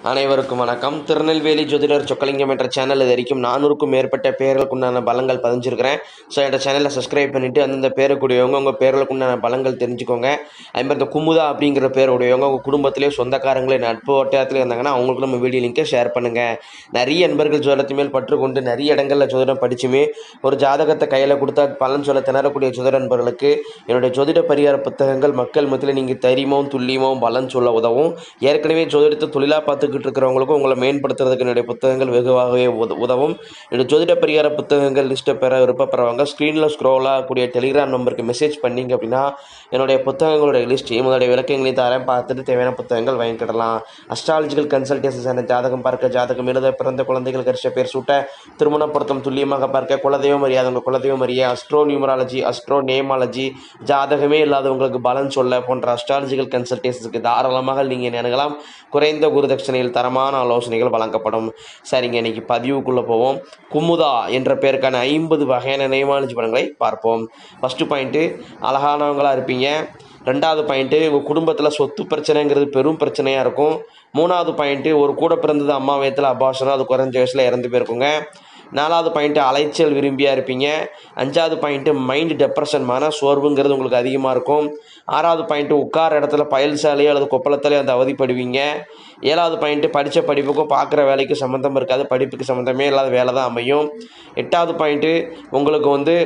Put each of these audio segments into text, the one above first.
அனைவருக்கும் வணக்கம் திருநெல்வேலி ஜோதிடர் சொக்கலிங்கம் என்ற சேனல் இது வரைக்கும் நானூறுக்கும் மேற்பட்ட பேர்களுக்கு உண்டான பலங்கள் பதிஞ்சிருக்கிறேன் ஸோ என்ற சேனலை சப்ஸ்கிரைப் பண்ணிவிட்டு அந்தந்த பேருக்குடையவங்க உங்கள் பேர்களுக்கு உண்டான பலங்கள் தெரிஞ்சுக்கோங்க அதுமாதிரி இந்த குமுதா அப்படிங்கிற பேருடையவங்க உங்கள் குடும்பத்திலே சொந்தக்காரங்களே நட்பு வட்டாரத்தில் இருந்தாங்கன்னா அவங்களுக்கு நம்ம வீடியோ லிங்கை ஷேர் பண்ணுங்கள் நிறைய நண்பர்கள் ஜோதிடத்து மேல் பற்று கொண்டு நிறைய இடங்களில் ஜோதிடம் படிச்சுமே ஒரு ஜாதகத்தை கையில் கொடுத்தா பலன் சொல்ல திணறக்கூடிய ஜோதிட நண்பர்களுக்கு என்னுடைய ஜோதிட பரிகார புத்தகங்கள் மக்கள் மத்தியில் நீங்கள் தைரியமாகவும் துல்லியமாகவும் பலன் சொல்ல உதவும் ஏற்கனவே ஜோதிடத்தை தொழிலாக பார்த்துக்கிட்டு இருக்கிறவங்களுக்கும் உங்களை மேம்படுத்துறதுக்கு என்னுடைய புத்தகங்கள் வெகுவாகவே உத- உதவும் என்னுடைய ஜோதிட பரிகார புத்தகங்கள் லிஸ்ட்டை பெற விருப்பப்படுறவங்க ஸ்க்ரீனில் ஸ்க்ரோல் ஆகக்கூடிய டெலிகிராம் நம்பருக்கு மெசேஜ் பண்ணீங்க அப்படின்னா என்னுடைய புத்தகங்களுடைய லிஸ்ட்டையும் அதோடைய விளக்கங்களையும் தரேன் பார்த்துட்டு தேவையான புத்தகங்கள் வாங்கிக்கிடலாம் அஸ்ட்ராலஜிக்கல் கன்சல்டேஷன் ஜாதகம் பார்க்க ஜாதகம் எழுத பிறந்த குழந்தைகள் கரிச பேர் சூட்ட திருமண பொருத்தம் துல்லியமாக பார்க்க குலதெய்வம் அறியாதவங்க குலதெய்வம் அறிய அஸ்ட்ரோ நியூமராலஜி அஸ்ட்ரோ நேமாலஜி ஜாதகமே இல்லாதவங்களுக்கு பலன் சொல்ல போன்ற அஸ்ட்ராலஜிக்கல் கன்சல்டேஷனுக்கு தாராளமாக நீங்கள் அணுகலாம் குறைந்த குருதட்சணையில் தரமான ஆலோசனைகள் வழங்கப்படும் சரிங்க இன்னைக்கு பதிவுக்குள்ளே போவோம் குமுதா என்ற பேருக்கான ஐம்பது வகையான நேமாலஜி பலன்களை பார்ப்போம் ஃபஸ்ட்டு பாயிண்ட்டு அழகானவங்களாக இருப்பீங்க ரெண்டாவது பாயிண்ட்டு உங்கள் குடும்பத்தில் சொத்து பிரச்சனைங்கிறது பெரும் பிரச்சனையாக இருக்கும் மூணாவது பாயிண்ட்டு ஒரு கூட பிறந்தது அம்மா வயத்தில் அபாஷனம் அது குறைஞ்ச வயசில் இறந்து போயிருக்குங்க நாலாவது பாயிண்ட்டு அலைச்சல் விரும்பியாக இருப்பீங்க அஞ்சாவது பாயிண்ட்டு மைண்ட் டெப்ரெஷன் மன சோர்வுங்கிறது உங்களுக்கு அதிகமாக இருக்கும் ஆறாவது பாயிண்ட்டு உட்கார இடத்துல பயல்சாலையோ அல்லது கொப்பளத்திலையோ அந்த அவதிப்படுவீங்க ஏழாவது பாயிண்ட்டு படித்த படிப்புக்கும் பார்க்குற வேலைக்கு சம்மந்தம் இருக்காது படிப்புக்கு சம்மந்தமே இல்லாத வேலை தான் அமையும் எட்டாவது பாயிண்ட்டு உங்களுக்கு வந்து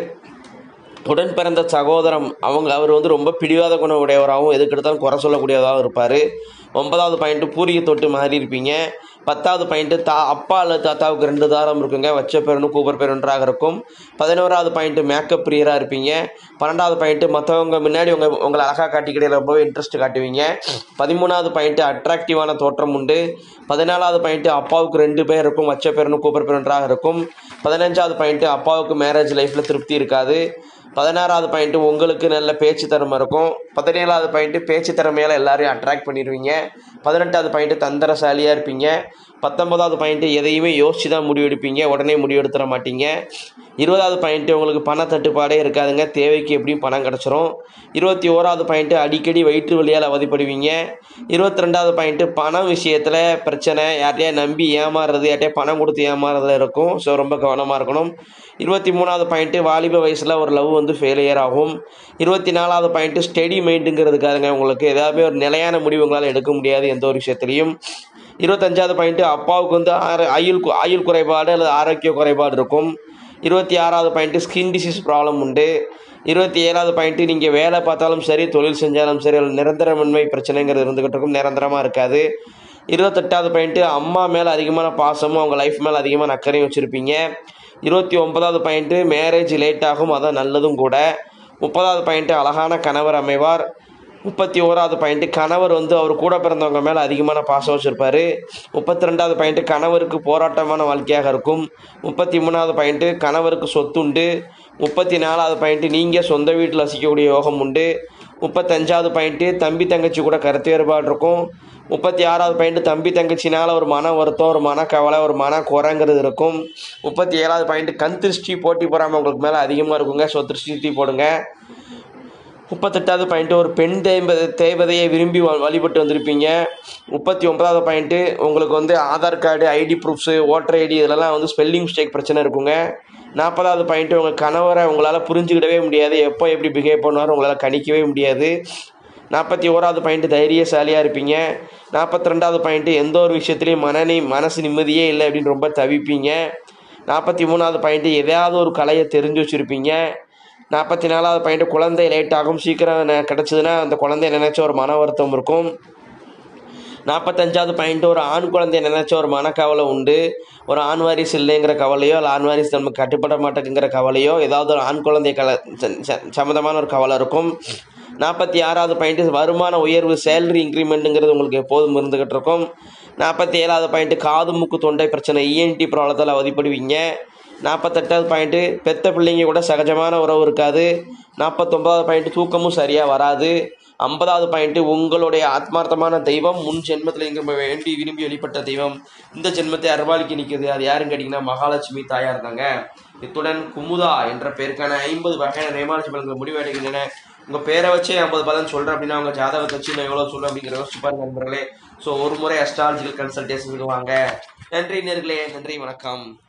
உடன் பிறந்த சகோதரம் அவங்க அவர் வந்து ரொம்ப பிடிவாத குணம் உடையவராகவும் எதுக்கெடுத்தாலும் குறை சொல்லக்கூடியவராகவும் இருப்பார் ஒன்பதாவது பாயிண்ட்டு பூரிய தொட்டு மாறி இருப்பீங்க பத்தாவது பாயிண்ட்டு தா அப்பா அல்லது தாத்தாவுக்கு ரெண்டு தாரம் இருக்குங்க வச்ச பேருன்னு கூப்பர் பேர் ஒன்றாக இருக்கும் பதினோராவது பாயிண்ட்டு மேக்கப் பிரியராக இருப்பீங்க பன்னெண்டாவது பாயிண்ட்டு மற்றவங்க முன்னாடி உங்கள் உங்களை அழகாக காட்டிக்கிட்டே ரொம்பவே இன்ட்ரெஸ்ட் காட்டுவீங்க பதிமூணாவது பாயிண்ட்டு அட்ராக்டிவான தோற்றம் உண்டு பதினாலாவது பாயிண்ட்டு அப்பாவுக்கு ரெண்டு பேர் இருக்கும் வச்ச பேருன்னு கூப்பர் பேர் ஒன்றாக இருக்கும் பதினஞ்சாவது பாயிண்ட்டு அப்பாவுக்கு மேரேஜ் லைஃப்பில் திருப்தி இருக்காது பதினாறாவது பாயிண்ட்டு உங்களுக்கு நல்ல பேச்சு திறமை இருக்கும் பதினேழாவது பாயிண்ட்டு பேச்சு திறமையால் எல்லாரையும் அட்ராக்ட் பண்ணிடுவீங்க பதினெட்டாவது பாயிண்ட்டு தந்திரசாலியாக இருப்பீங்க பத்தொன்பதாவது பாயிண்ட்டு எதையுமே யோசிச்சு தான் முடிவெடுப்பீங்க உடனே முடிவெடுத்துட மாட்டீங்க இருபதாவது பாயிண்ட்டு உங்களுக்கு பண தட்டுப்பாடே இருக்காதுங்க தேவைக்கு எப்படியும் பணம் கிடச்சிரும் இருபத்தி ஓராவது பாயிண்ட்டு அடிக்கடி வயிற்று வலியால் அவதிப்படுவீங்க இருபத்தி ரெண்டாவது பாயிண்ட்டு பணம் விஷயத்தில் பிரச்சனை யார்ட்டையா நம்பி ஏமாறுறது யார்ட்டையா பணம் கொடுத்து ஏமாறுறதுல இருக்கும் ஸோ ரொம்ப கவனமாக இருக்கணும் இருபத்தி மூணாவது பாயிண்ட்டு வாலிப வயசில் ஒரு லவ் வந்து ஃபெயிலியர் ஆகும் இருபத்தி நாலாவது பாயிண்ட்டு ஸ்டெடி மைண்டுங்கிறதுக்காருங்க உங்களுக்கு ஏதாவது ஒரு நிலையான முடிவு உங்களால் எடுக்க முடியாது எந்த ஒரு விஷயத்துலையும் இருபத்தஞ்சாவது பாயிண்ட்டு அப்பாவுக்கு வந்து ஆர ஆயுள் கு- ஆயுள் குறைபாடு அல்லது ஆரோக்கிய குறைபாடு இருக்கும் இருபத்தி ஆறாவது பாயிண்ட்டு ஸ்கின் டிசீஸ் ப்ராப்ளம் உண்டு இருபத்தி ஏழாவது பாயிண்ட்டு நீங்கள் வேலை பார்த்தாலும் சரி தொழில் செஞ்சாலும் சரி அதில் நிரந்தரமின்மை பிரச்சனைங்கிறது இருந்துகிட்டு இருக்கும் நிரந்தரமாக இருக்காது இருபத்தெட்டாவது பாயிண்ட்டு அம்மா மேலே அதிகமான பாசமும் அவங்க லைஃப் மேலே அதிகமான அக்கறையும் வச்சுருப்பீங்க இருபத்தி ஒன்பதாவது பாயிண்ட்டு மேரேஜ் லேட் ஆகும் அதான் நல்லதும் கூட முப்பதாவது பாயிண்ட்டு அழகான கணவர் அமைவார் முப்பத்தி ஓராவது பாயிண்ட்டு கணவர் வந்து அவர் கூட பிறந்தவங்க மேலே அதிகமான பாசம் வச்சுருப்பாரு முப்பத்தி ரெண்டாவது பாயிண்ட்டு கணவருக்கு போராட்டமான வாழ்க்கையாக இருக்கும் முப்பத்தி மூணாவது பாயிண்ட்டு கணவருக்கு சொத்துண்டு முப்பத்தி நாலாவது பாயிண்ட்டு நீங்கள் சொந்த வீட்டில் வசிக்கக்கூடிய யோகம் உண்டு முப்பத்தஞ்சாவது பாயிண்ட்டு தம்பி தங்கச்சி கூட கருத்து வேறுபாடு இருக்கும் முப்பத்தி ஆறாவது பாயிண்ட்டு தம்பி தங்கச்சினால ஒரு மன வருத்தம் ஒரு மன கவலை ஒரு மன குறைங்கிறது இருக்கும் முப்பத்தி ஏழாவது பாயிண்ட்டு கண் திருஷ்டி போட்டி போடாமல் உங்களுக்கு மேலே அதிகமாக இருக்குங்க ஸோ திருஷ்டி போடுங்க முப்பத்தெட்டாவது பாயிண்ட்டு ஒரு பெண் தேவ தேவதையை விரும்பி வ- வழிபட்டு வந்திருப்பீங்க முப்பத்தி ஒன்பதாவது பாயிண்ட்டு உங்களுக்கு வந்து Aadhaar card ID proofs voter ID இதெல்லாம் வந்து ஸ்பெல்லிங் மிஸ்டேக் பிரச்சனை இருக்குங்க நாற்பதாவது பாயிண்ட்டு உங்கள் கணவரை உங்களால் புரிஞ்சுக்கிடவே முடியாது எப்போ எப்படி பிஹேவ் பண்ணுவார் உங்களால் கணிக்கவே முடியாது நாற்பத்தி ஓராவது பாயிண்ட்டு தைரியசாலியாக இருப்பீங்க நாற்பத்தி ரெண்டாவது பாயிண்ட்டு எந்த ஒரு விஷயத்துலையும் மனநி மனசு நிம்மதியே இல்லை அப்படின்னு ரொம்ப தவிப்பீங்க நாற்பத்தி மூணாவது பாயிண்ட்டு எதையாவது ஒரு கலையை தெரிஞ்சு வச்சுருப்பீங்க நாற்பத்தி நாலாவது பாயிண்ட்டு குழந்தை லேட் ஆகும் சீக்கிரம் ந- கிடச்சிதுன்னா அந்த குழந்தைய நினைச்ச ஒரு மன வருத்தம் இருக்கும் நாற்பத்தஞ்சாவது பாயிண்ட் ஒரு ஆண் குழந்தைய நினைச்ச ஒரு மனக்கவலை உண்டு ஒரு ஆண் வாரிசு இல்லைங்கிற கவலையோ இல்லை ஆண் வாரிசு நமக்கு கட்டுப்பட மாட்டேங்குங்கிற கவலையோ ஏதாவது ஒரு ஆண் குழந்தை கல ச- ச- சம்மந்தமான ஒரு கவலை இருக்கும் நாற்பத்தி ஆறாவது பாயிண்ட் வருமான உயர்வு சேலரி இன்க்ரிமெண்ட்டுங்கிறது உங்களுக்கு எப்போதும் இருந்துகிட்டு இருக்கும் நாற்பத்தி ஏழாவது பாயிண்ட் காது மூக்கு தொண்டை பிரச்சனை இஎன்டி ப்ராப்ளத்தால் அவதிப்படுவீங்க நாற்பத்தெட்டாவது பாயிண்ட்டு பெத்த பிள்ளைங்க கூட சகஜமான உறவு இருக்காது நாற்பத்தொம்பதாவது பாயிண்ட் தூக்கமும் சரியாக வராது ஐம்பதாவது பாயிண்ட்டு உங்களுடைய ஆத்மார்த்தமான தெய்வம் முன் ஜென்மத்தில் இங்கே வேண்டி விரும்பி வெளிப்பட்ட தெய்வம் இந்த ஜென்மத்தை அர்வாளிக்கு நிற்குது அது யாருன்னு கேட்டிங்கன்னா மகாலட்சுமி தாயாக இருந்தாங்க இத்துடன் குமுதா என்ற பேருக்கான ஐம்பது வகையான நேமாலட்சுமி பலன்கள் முடிவடைகின்றன உங்கள் பேரை வச்சே ஐம்பது பலன் சொல்கிறேன் அப்படின்னா உங்கள் ஜாதகத்தை வச்சு நான் எவ்வளோ சொல்லுவேன் அப்படிங்கிற யோசிச்சு பாருங்க நண்பர்களே ஸோ ஒரு முறை அஸ்ட்ராலஜிக்கல் கன்சல்டேஷனுக்கு வாங்க நன்றி நேர்களே நன்றி வணக்கம்